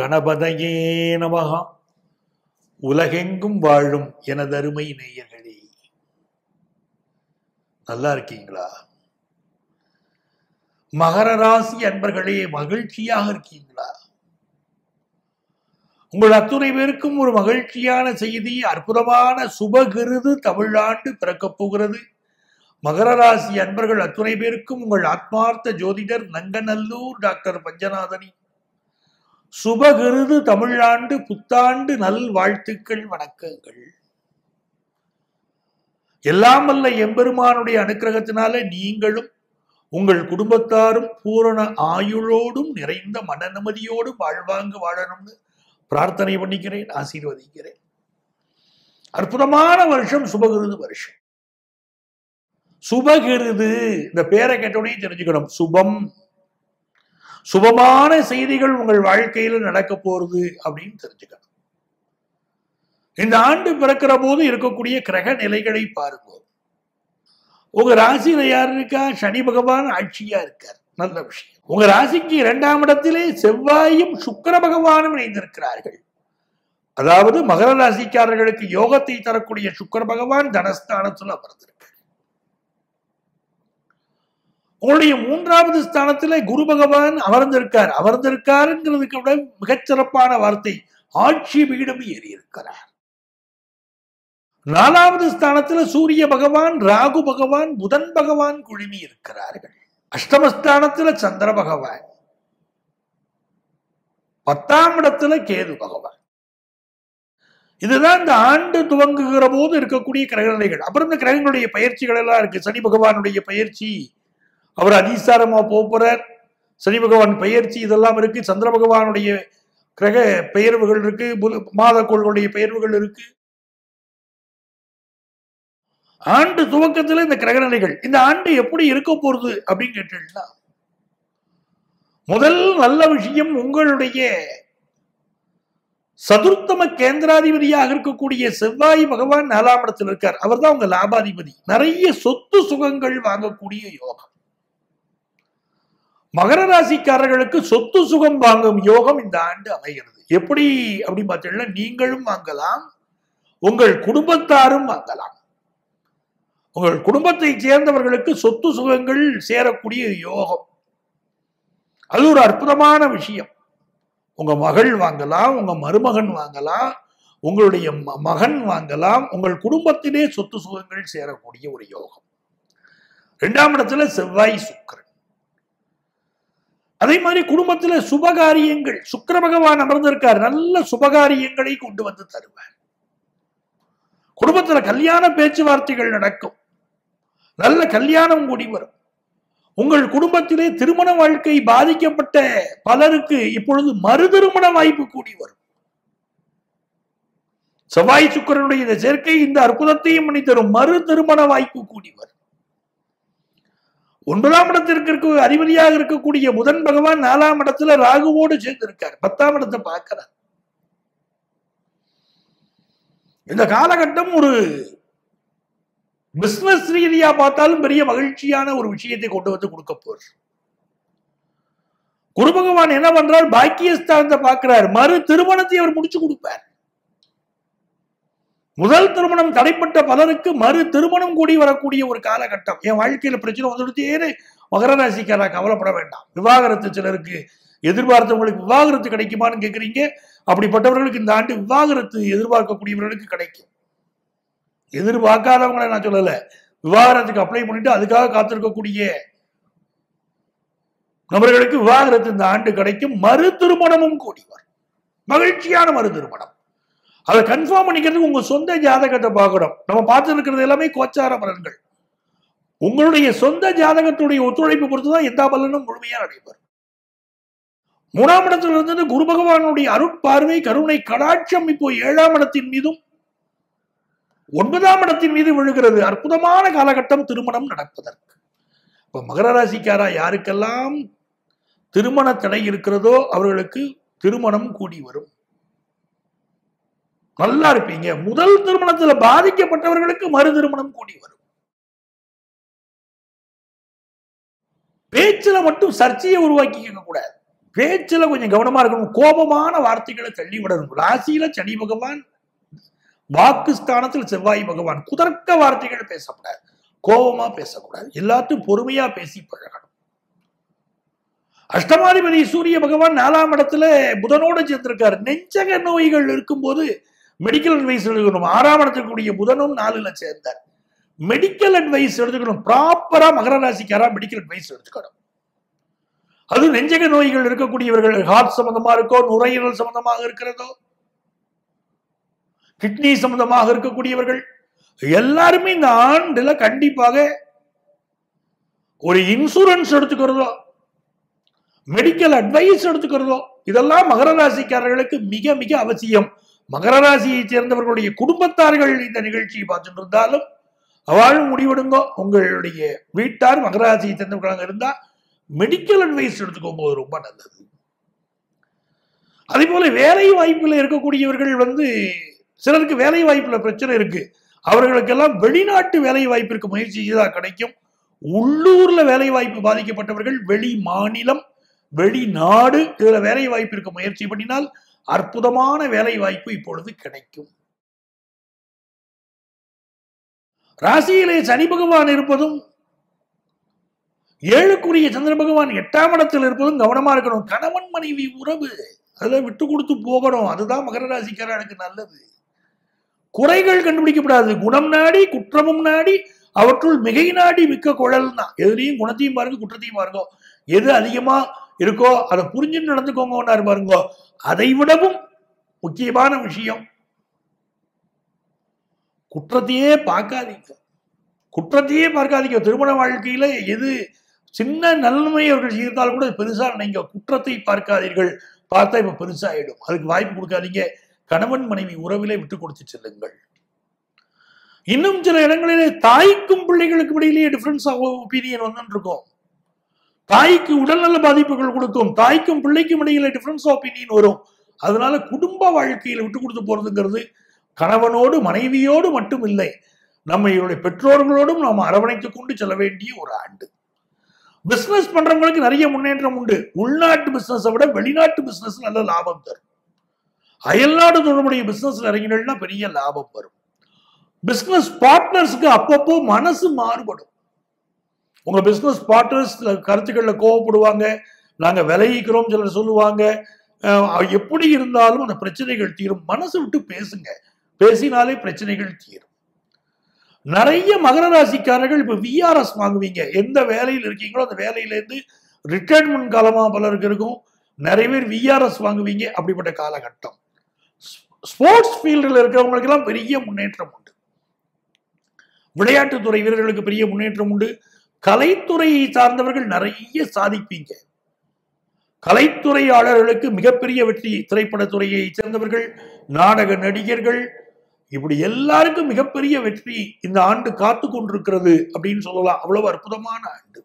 கணபதையே நமகா உலகெங்கும் வாழும் எனதருமை நேயர்களே நல்லா இருக்கீங்களா மகர ராசி அன்பர்களே மகிழ்ச்சியாக இருக்கீங்களா உங்கள் அத்துணை பேருக்கும் ஒரு மகிழ்ச்சியான செய்தி அற்புதமான சுபகிருது தமிழாண்டு பிறக்கப் போகிறது மகர ராசி அன்பர்கள் அத்துணை பேருக்கும் உங்கள் ஆத்மார்த்த ஜோதிடர் நங்கநல்லூர் டாக்டர் பஞ்சநாதனி சுபகிருது தமிழாண்டு புத்தாண்டு நல் வாழ்த்துக்கள் வணக்கங்கள் எல்லாம் வல்ல எம்பெருமானுடைய அனுக்கிரகத்தினால நீங்களும் உங்கள் குடும்பத்தாரும் பூரண ஆயுளோடும் நிறைந்த மன நிம்மதியோடும் வாழ்வாங்க வாழணும்னு பிரார்த்தனை பண்ணிக்கிறேன் ஆசீர்வதிக்கிறேன் அற்புதமான வருஷம் சுபகிருது வருஷம் சுபகிருது இந்த பேரை கேட்டோடனே தெரிஞ்சுக்கணும் சுபம் சுபமான செய்திகள் உங்கள் வாழ்க்கையில நடக்க போறது அப்படின்னு தெரிஞ்சுக்கணும் இந்த ஆண்டு பிறக்கிற போது இருக்கக்கூடிய கிரக நிலைகளை பாருங்க உங்க ராசியில யார் இருக்கா சனி பகவான் ஆட்சியா இருக்கார் நல்ல விஷயம் உங்க ராசிக்கு இரண்டாம் இடத்திலே செவ்வாயும் சுக்கிர பகவானும் இணைந்திருக்கிறார்கள் அதாவது மகர ராசிக்காரர்களுக்கு யோகத்தை தரக்கூடிய சுக்கிர பகவான் தனஸ்தானத்துல அமர்ந்திருக்கார் உங்களுடைய மூன்றாவது ஸ்தானத்துல குரு பகவான் அமர்ந்திருக்கார் அமர்ந்திருக்காருங்கிறதுக்கு விட மிகச்சிறப்பான வார்த்தை ஆட்சி பீடம் ஏறி இருக்கிறார் நாலாவது ஸ்தானத்துல சூரிய பகவான் ராகு பகவான் புதன் பகவான் குழுமி இருக்கிறார்கள் அஷ்டமஸ்தானத்துல சந்திர பகவான் பத்தாம் இடத்துல கேது பகவான் இதுதான் இந்த ஆண்டு துவங்குகிற போது இருக்கக்கூடிய கிரகநிலைகள் அப்புறம் இந்த கிரகங்களுடைய பயிற்சிகள் எல்லாம் இருக்கு சனி பகவானுடைய பயிற்சி அவர் அதிசாரமா போறார் சனி பகவான் பயிற்சி இதெல்லாம் இருக்கு சந்திர பகவானுடைய கிரக பெயர்வுகள் இருக்கு புத- மாத கோள்களுடைய பெயர்வுகள் இருக்கு ஆண்டு துவக்கத்துல இந்த கிரகநிலைகள் இந்த ஆண்டு எப்படி இருக்க போறது அப்படின்னு கேட்டீங்கன்னா முதல் நல்ல விஷயம் உங்களுடைய சதுர்த்தம கேந்திராதிபதியாக இருக்கக்கூடிய செவ்வாய் பகவான் நாலாம் இடத்தில் இருக்கார் அவர்தான் உங்க லாபாதிபதி நிறைய சொத்து சுகங்கள் வாங்கக்கூடிய யோகம் மகர ராசிக்காரர்களுக்கு சொத்து சுகம் வாங்கும் யோகம் இந்த ஆண்டு அமைகிறது எப்படி அப்படின்னு பார்த்தீங்கன்னா நீங்களும் வாங்கலாம் உங்கள் குடும்பத்தாரும் வாங்கலாம் உங்கள் குடும்பத்தை சேர்ந்தவர்களுக்கு சொத்து சுகங்கள் சேரக்கூடிய யோகம் அது ஒரு அற்புதமான விஷயம் உங்க மகள் வாங்கலாம் உங்க மருமகன் வாங்கலாம் உங்களுடைய ம- மகன் வாங்கலாம் உங்கள் குடும்பத்திலே சொத்து சுகங்கள் சேரக்கூடிய ஒரு யோகம் இரண்டாம் இடத்துல செவ்வாய் சுக்கிரன் அதே மாதிரி குடும்பத்துல சுபகாரியங்கள் சுக்கிர பகவான் அமர்ந்திருக்கார் நல்ல சுபகாரியங்களை கொண்டு வந்து தருவார் குடும்பத்துல கல்யாண பேச்சுவார்த்தைகள் நடக்கும் நல்ல கல்யாணம் கூடி வரும் உங்கள் குடும்பத்திலே திருமண வாழ்க்கை பாதிக்கப்பட்ட பலருக்கு இப்பொழுது மறு திருமண வாய்ப்பு கூடி வரும் செவ்வாய் சுக்கிரனுடைய இந்த சேர்க்கை இந்த அற்புதத்தையும் பண்ணி தரும் மறு திருமண வாய்ப்பு கூடி வரும் ஒன்பதாம் இடத்திற்கு இருக்க அதிபதியாக இருக்கக்கூடிய புதன் பகவான் நாலாம் இடத்துல ராகுவோடு சேர்ந்திருக்கார் பத்தாம் இடத்தை பார்க்கிறார் இந்த காலகட்டம் ஒரு பிசினஸ் ரீதியா பார்த்தாலும் பெரிய மகிழ்ச்சியான ஒரு விஷயத்தை கொண்டு வந்து கொடுக்க போறார் குரு பகவான் என்ன பண்றார் பாக்கியஸ்தானத்தை பார்க்கிறார் மறு திருமணத்தை அவர் முடிச்சு கொடுப்பார் முதல் திருமணம் தடைப்பட்ட பலருக்கு மறு திருமணம் கூடி வரக்கூடிய ஒரு காலகட்டம் என் வாழ்க்கையில பிரச்சனை வந்துடுத்தேன்னு மகர ராசிக்காரா கவலைப்பட வேண்டாம் விவாகரத்து சிலருக்கு எதிர்பார்த்தவங்களுக்கு விவாகரத்து கிடைக்குமான்னு கேக்குறீங்க அப்படிப்பட்டவர்களுக்கு இந்த ஆண்டு விவாகரத்து எதிர்பார்க்கக்கூடியவர்களுக்கு கிடைக்கும் எதிர்பார்க்காதவங்களை நான் சொல்லல விவாகரத்துக்கு அப்ளை பண்ணிட்டு அதுக்காக காத்திருக்கக்கூடிய நபர்களுக்கு விவாகரத்து இந்த ஆண்டு கிடைக்கும் மறு திருமணமும் கூடி வரும் மகிழ்ச்சியான மறு திருமணம் அதை கன்ஃபார்ம் பண்ணிக்கிறதுக்கு உங்க சொந்த ஜாதகத்தை பார்க்கணும் நம்ம பார்த்து இருக்கிறது எல்லாமே கோச்சார பலன்கள் உங்களுடைய சொந்த ஜாதகத்துடைய ஒத்துழைப்பு பொறுத்து தான் எந்த பலனும் முழுமையா நடைபெறும் மூணாம் இடத்துல இருந்தது குரு பகவானுடைய அருட்பார்வை கருணை கடாட்சம் இப்போ ஏழாம் இடத்தின் மீதும் ஒன்பதாம் இடத்தின் மீது விழுகிறது அற்புதமான காலகட்டம் திருமணம் நடப்பதற்கு இப்ப மகர ராசிக்காரா யாருக்கெல்லாம் திருமண தடை இருக்கிறதோ அவர்களுக்கு திருமணம் கூடி வரும் நல்லா இருப்பீங்க முதல் திருமணத்துல பாதிக்கப்பட்டவர்களுக்கு மறு திருமணம் கூடி வரும் பேச்சுல மட்டும் சர்ச்சையை உருவாக்கிக்க கூடாது பேச்சுல கொஞ்சம் கவனமா இருக்கணும் கோபமான வார்த்தைகளை தள்ளி விடணும் ராசியில சனி பகவான் வாக்கு ஸ்தானத்தில் செவ்வாய் பகவான் குதர்க்க வார்த்தைகள் பேசக்கூடாது கோபமா பேசக்கூடாது எல்லாத்தையும் பொறுமையா பேசி பழகணும் அஷ்டமாதிபதி சூரிய பகவான் நாலாம் இடத்துல புதனோட சேர்ந்திருக்காரு நெஞ்சக நோய்கள் இருக்கும்போது மெடிக்கல் அட்வைஸ் எடுக்கணும் ஆறாம் இடத்துல கூடிய புதனும் நாலுல சேர்ந்தார் மெடிக்கல் அட்வைஸ் எடுத்துக்கணும் ப்ராப்பரா மகர ராசிக்காரா மெடிக்கல் அட்வைஸ் எடுத்துக்கணும் அது நெஞ்சக நோய்கள் இருக்கக்கூடியவர்கள் ஹார்ட் சம்பந்தமா இருக்கோ நுரையீரல் சம்பந்தமாக இருக்கிறதோ கிட்னி சம்பந்தமாக இருக்கக்கூடியவர்கள் எல்லாருமே இந்த ஆண்டுல கண்டிப்பாக ஒரு இன்சூரன்ஸ் எடுத்துக்கிறதோ மெடிக்கல் அட்வைஸ் எடுத்துக்கிறதோ இதெல்லாம் மகர ராசிக்காரர்களுக்கு மிக மிக அவசியம் மகர ராசியை சேர்ந்தவர்களுடைய குடும்பத்தார்கள் இந்த நிகழ்ச்சியை பார்த்துட்டு இருந்தாலும் அவளும் முடிவெடுங்க உங்களுடைய வீட்டார் மகர ராசியை சேர்ந்தவர்களாக இருந்தா மெடிக்கல் அட்வைஸ் எடுத்துக்கோங்க அது ரொம்ப நல்லது அதே போல வேலை வாய்ப்புல இருக்கக்கூடியவர்கள் வந்து சிலருக்கு வேலை வாய்ப்புல பிரச்சனை இருக்கு அவர்களுக்கெல்லாம் வெளிநாட்டு வேலை வாய்ப்பிற்கு முயற்சி செய்தா கிடைக்கும் உள்ளூர்ல வேலை வாய்ப்பு பாதிக்கப்பட்டவர்கள் வெளி மாநிலம் வெளிநாடு இதுல வேலை வாய்ப்பிற்கு முயற்சி பண்ணினால் அற்புதமான வேலை வாய்ப்பு இப்பொழுது கிடைக்கும் ராசியிலே சனி பகவான் இருப்பதும் ஏழுக்குரிய சந்திர பகவான் எட்டாம் இடத்தில் இருப்பதும் கவனமா இருக்கணும் கணவன் மனைவி உறவு அதுல விட்டு கொடுத்து போகணும் அதுதான் மகர ராசிக்காரனுக்கு நல்லது குறைகள் கண்டுபிடிக்கப்படாது குணம் நாடி குற்றமும் நாடி அவற்றுள் மிகை நாடி மிக்க குழல் தான் எதுலையும் குணத்தையும் பாருங்க குற்றத்தையும் பாருங்க எது அதிகமா இருக்கோ அதை புரிஞ்சு நடந்துக்கோங்க பாருங்க அதை விடவும் முக்கியமான விஷயம் குற்றத்தையே பார்க்காதீங்க குற்றத்தையே பார்க்காதீங்க திருமண வாழ்க்கையில எது சின்ன நன்மை அவர்கள் செய்தால் கூட பெருசா நினைங்க குற்றத்தை பார்க்காதீர்கள் பார்த்தா இப்ப பெருசாயிடும் அதுக்கு வாய்ப்பு கொடுக்காதீங்க கணவன் மனைவி உறவிலே விட்டு கொடுத்து செல்லுங்கள் இன்னும் சில இடங்களிலே தாய்க்கும் பிள்ளைகளுக்கும் இடையிலேயே டிஃபரன்ஸ் ஆஃப் ஒப்பீனியன் வந்துட்டு இருக்கும் தாய்க்கு உடல்நல பாதிப்புகள் கொடுக்கும் தாய்க்கும் பிள்ளைக்கும் இடையில டிஃபரன்ஸ் ஆஃப் ஒப்பீனியன் வரும் அதனால குடும்ப வாழ்க்கையில விட்டு கொடுத்து போறதுங்கிறது கணவனோடு மனைவியோடு மட்டும் இல்லை நம்மளுடைய பெற்றோர்களோடும் நாம் அரவணைத்துக் கொண்டு செல்ல வேண்டிய ஒரு ஆண்டு பிசினஸ் பண்றவங்களுக்கு நிறைய முன்னேற்றம் உண்டு உள்நாட்டு பிசினஸை விட வெளிநாட்டு பிசினஸ் நல்ல லாபம் தரும் அயல்நாடு தொடர்புடைய பிசினஸ்ல இறங்கினா பெரிய லாபம் வரும் பிசினஸ் பார்ட்னர்ஸ்க்கு அப்பப்போ மனசு மாறுபடும் உங்க பிசினஸ் பார்ட்னர்ஸ் கருத்துக்கள்ல கோவப்படுவாங்க நாங்க விலகிக்கிறோம் சிலர் சொல்லுவாங்க அஹ் எப்படி இருந்தாலும் அந்த பிரச்சனைகள் தீரும் மனசு விட்டு பேசுங்க பேசினாலே பிரச்சனைகள் தீரும் நிறைய மகர ராசிக்காரர்கள் இப்ப விஆர்எஸ் வாங்குவீங்க எந்த வேலையில் இருக்கீங்களோ அந்த வேலையில இருந்து ரிட்டையர்மெண்ட் காலமா பலருக்கு இருக்கும் நிறைய பேர் விஆர்எஸ் வாங்குவீங்க அப்படிப்பட்ட காலகட்டம் ஸ்போர்ட்ஸ் ஃபீல்டில் இருக்கிறவங்களுக்கு எல்லாம் பெரிய முன்னேற்றம் உண்டு விளையாட்டுத்துறை வீரர்களுக்கு பெரிய முன்னேற்றம் உண்டு கலைத்துறையை சார்ந்தவர்கள் நிறைய சாதிப்பீங்க கலைத்துறையாளர்களுக்கு மிகப்பெரிய வெற்றி திரைப்படத்துறையை சேர்ந்தவர்கள் நாடக நடிகர்கள் இப்படி எல்லாருக்கும் மிகப்பெரிய வெற்றி இந்த ஆண்டு காத்து கொண்டிருக்கிறது அப்படின்னு சொல்லலாம் அவ்வளவு அற்புதமான ஆண்டு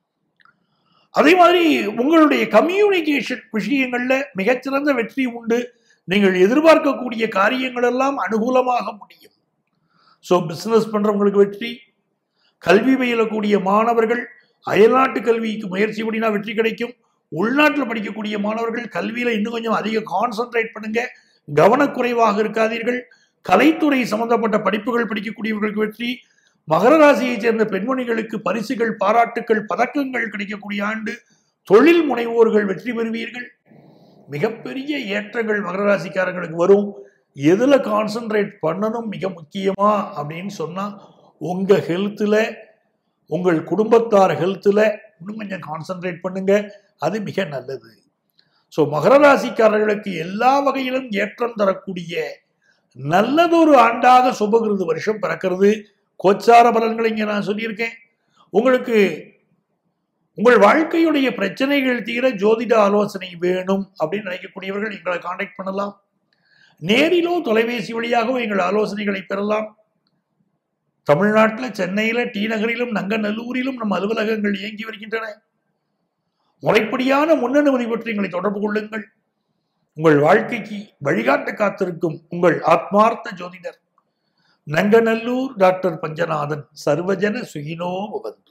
அதே மாதிரி உங்களுடைய கம்யூனிகேஷன் விஷயங்கள்ல மிகச்சிறந்த வெற்றி உண்டு நீங்கள் எதிர்பார்க்கக்கூடிய காரியங்கள் எல்லாம் அனுகூலமாக முடியும் ஸோ பிசினஸ் பண்றவங்களுக்கு வெற்றி கல்வி பயிலக்கூடிய மாணவர்கள் அயல்நாட்டு கல்விக்கு முயற்சி பண்ணினா வெற்றி கிடைக்கும் உள்நாட்டில் படிக்கக்கூடிய மாணவர்கள் கல்வியில இன்னும் கொஞ்சம் அதிக கான்சென்ட்ரேட் பண்ணுங்க கவனக்குறைவாக இருக்காதீர்கள் கலைத்துறை சம்பந்தப்பட்ட படிப்புகள் படிக்கக்கூடியவர்களுக்கு வெற்றி மகர ராசியைச் சேர்ந்த பெண்மணிகளுக்கு பரிசுகள் பாராட்டுக்கள் பதக்கங்கள் கிடைக்கக்கூடிய ஆண்டு தொழில் முனைவோர்கள் வெற்றி பெறுவீர்கள் மிகப்பெரிய ஏற்றங்கள் மகர ராசிக்காரங்களுக்கு வரும் எதுல கான்சென்ட்ரேட் பண்ணணும் மிக முக்கியமா அப்படின்னு சொன்னா உங்க ஹெல்த்ல உங்கள் குடும்பத்தார் ஹெல்த்ல இன்னும் கொஞ்சம் கான்சென்ட்ரேட் பண்ணுங்க அது மிக நல்லது ஸோ மகர ராசிக்காரர்களுக்கு எல்லா வகையிலும் ஏற்றம் தரக்கூடிய நல்லதொரு ஆண்டாக சுபகிருது வருஷம் பிறக்கிறது கோச்சார பலன்களை இங்கே நான் சொல்லியிருக்கேன் உங்களுக்கு உங்கள் வாழ்க்கையுடைய பிரச்சனைகள் தீர ஜோதிட ஆலோசனை வேணும் அப்படின்னு நினைக்கக்கூடியவர்கள் எங்களை காண்டாக்ட் பண்ணலாம் நேரிலோ தொலைபேசி வழியாகவோ எங்கள் ஆலோசனைகளை பெறலாம் தமிழ்நாட்டில் சென்னையில் டி நகரிலும் நங்கநல்லூரிலும் நம் அலுவலகங்கள் இயங்கி வருகின்றன முறைப்படியான முன்னனுமதி பற்றி எங்களை தொடர்பு கொள்ளுங்கள் உங்கள் வாழ்க்கைக்கு வழிகாட்ட காத்திருக்கும் உங்கள் ஆத்மார்த்த ஜோதிடர் நங்கநல்லூர் டாக்டர் பஞ்சநாதன் சர்வஜன சுகினோ பவந்து